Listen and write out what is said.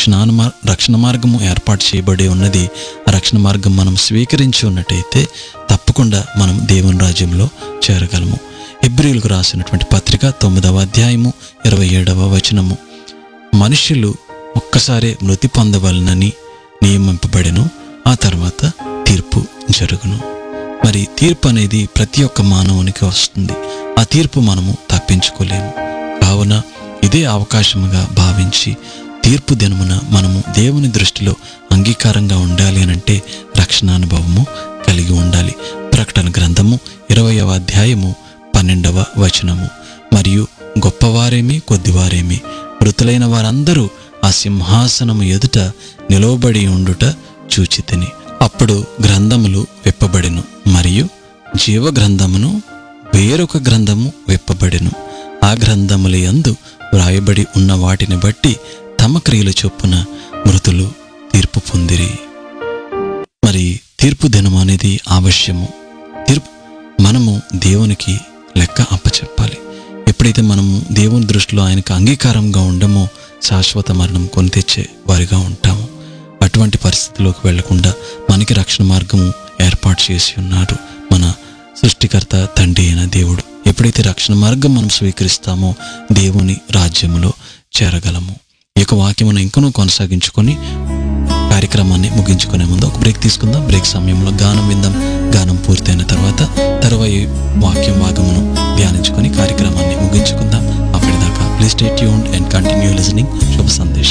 రక్షణ మార్- రక్షణ మార్గము ఏర్పాటు చేయబడి ఉన్నది ఆ రక్షణ మార్గం మనం స్వీకరించి ఉన్నట్టయితే తప్పకుండా మనం దేవుని రాజ్యంలో చేరగలము హెబ్రిలకు రాసినటువంటి పత్రిక తొమ్మిదవ అధ్యాయము ఇరవై ఏడవ వచనము మనుషులు ఒక్కసారే మృతి పొందవలనని నియమింపబడెను ఆ తర్వాత తీర్పు జరుగును మరి తీర్పు అనేది ప్రతి ఒక్క మానవునికి వస్తుంది ఆ తీర్పు మనము తప్పించుకోలేము కావున ఇదే అవకాశముగా భావించి తీర్పు దినమున మనము దేవుని దృష్టిలో అంగీకారంగా ఉండాలి అనంటే రక్షణానుభవము కలిగి ఉండాలి ప్రకటన గ్రంథము ఇరవయవ అధ్యాయము పన్నెండవ వచనము మరియు గొప్పవారేమి కొద్దివారేమి మృతులైన వారందరూ ఆ సింహాసనము ఎదుట నిలవబడి ఉండుట చూచితిని అప్పుడు గ్రంథములు విప్పబడెను మరియు జీవ గ్రంథమును వేరొక గ్రంథము విప్పబడెను ఆ గ్రంథముల యందు వ్రాయబడి ఉన్న వాటిని బట్టి తమ క్రియల చొప్పున మృతులు తీర్పు పొందిరి మరి తీర్పు దినం అనేది ఆవశ్యము తీర్పు మనము దేవునికి లెక్క అప్పచెప్పాలి ఎప్పుడైతే మనము దేవుని దృష్టిలో ఆయనకు అంగీకారంగా ఉండమో శాశ్వత మరణం కొని తెచ్చే వారిగా ఉంటాము అటువంటి పరిస్థితిలోకి వెళ్లకుండా మనకి రక్షణ మార్గము ఏర్పాటు చేసి ఉన్నారు మన సృష్టికర్త తండ్రి అయిన దేవుడు ఎప్పుడైతే రక్షణ మార్గం మనం స్వీకరిస్తామో దేవుని రాజ్యములో చేరగలము ఈ యొక్క వాక్యమును ఇంకనూ కొనసాగించుకొని కార్యక్రమాన్ని ముగించుకునే ముందు ఒక బ్రేక్ తీసుకుందాం బ్రేక్ సమయంలో గానం విందాం గానం పూర్తయిన తర్వాత తర్వాయి వాక్యం భాగమును ధ్యానించుకొని కార్యక్రమాన్ని ముగించుకుందాం అప్పటిదాకా please stay tuned and continue listening శుభ సందేశం